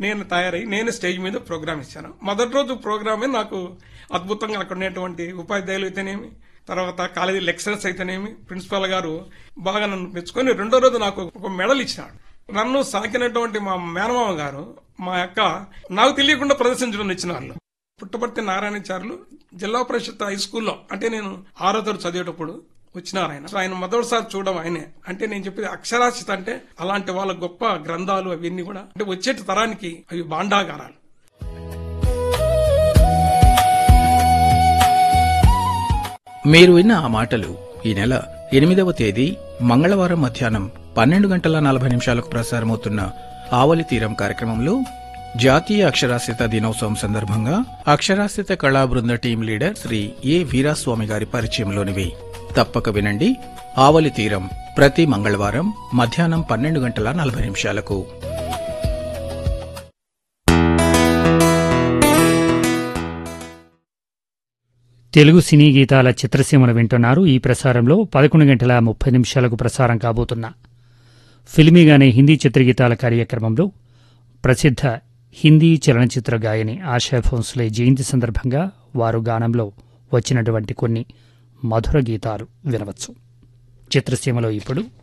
నేను తయారై నేను స్టేజ్ మీద ప్రోగ్రామ్ ఇచ్చాను మొదటి రోజు ప్రోగ్రామే నాకు అద్భుతంగా అక్కడ ఉన్నటువంటి ఉపాధ్యాయులు అయితేనేమి తర్వాత కాలేజీ లెక్చరర్స్ అయితేనేమి ప్రిన్సిపాల్ గారు బాగా నన్ను మెచ్చుకొని రెండో రోజు నాకు ఒక మెడల్ ఇచ్చినాడు నన్ను సాకినటువంటి మా మేనమామ గారు మా యొక్క నాకు తెలియకుండా ప్రదర్శించడం ఇచ్చిన వాళ్ళు పుట్టపర్తి నారాయణచారులు జిల్లా పరిషత్ హై స్కూల్లో అంటే నేను ఆరో తరగతి చదివేటప్పుడు వచ్చినారు ఆయన సో ఆయన మొదటిసారి చూడడం ఆయనే అంటే నేను చెప్పేది అక్షరాస్యత అంటే అలాంటి వాళ్ళ గొప్ప గ్రంథాలు అవన్నీ కూడా అంటే వచ్చేటి తరానికి అవి బాండాగారాలు మీరు విన్న ఆ మాటలు ఈ నెల ఎనిమిదవ తేదీ మంగళవారం మధ్యాహ్నం పన్నెండు గంటల నలభై నిమిషాలకు ప్రసారమవుతున్న ఆవలి తీరం కార్యక్రమంలో జాతీయ అక్షరాస్యత దినోత్సవం సందర్భంగా అక్షరాస్యత కళా బృంద team leader Shri A Veeraswamy గారి పరిచయంలోనివి తప్పక వినండి ఆవలి తీరం ప్రతి మంగళవారం మధ్యాహ్నం పన్నెండు గంటల నలభై నిమిషాలకు తెలుగు సినీ గీతాల చిత్రసీమను వింటున్నారు ఈ ప్రసారంలో పదకొండు గంటల ముప్పై నిమిషాలకు ప్రసారం కాబోతున్న ఫిల్మీగానే హిందీ చిత్రగీతాల కార్యక్రమంలో ప్రసిద్ధ హిందీ చలనచిత్ర గాయని ఆశా భోన్స్లే జయంతి సందర్భంగా వారు గానంలో వచ్చినటువంటి కొన్ని మధుర గీతాలు వినవచ్చు చిత్రసీమలో ఇప్పుడు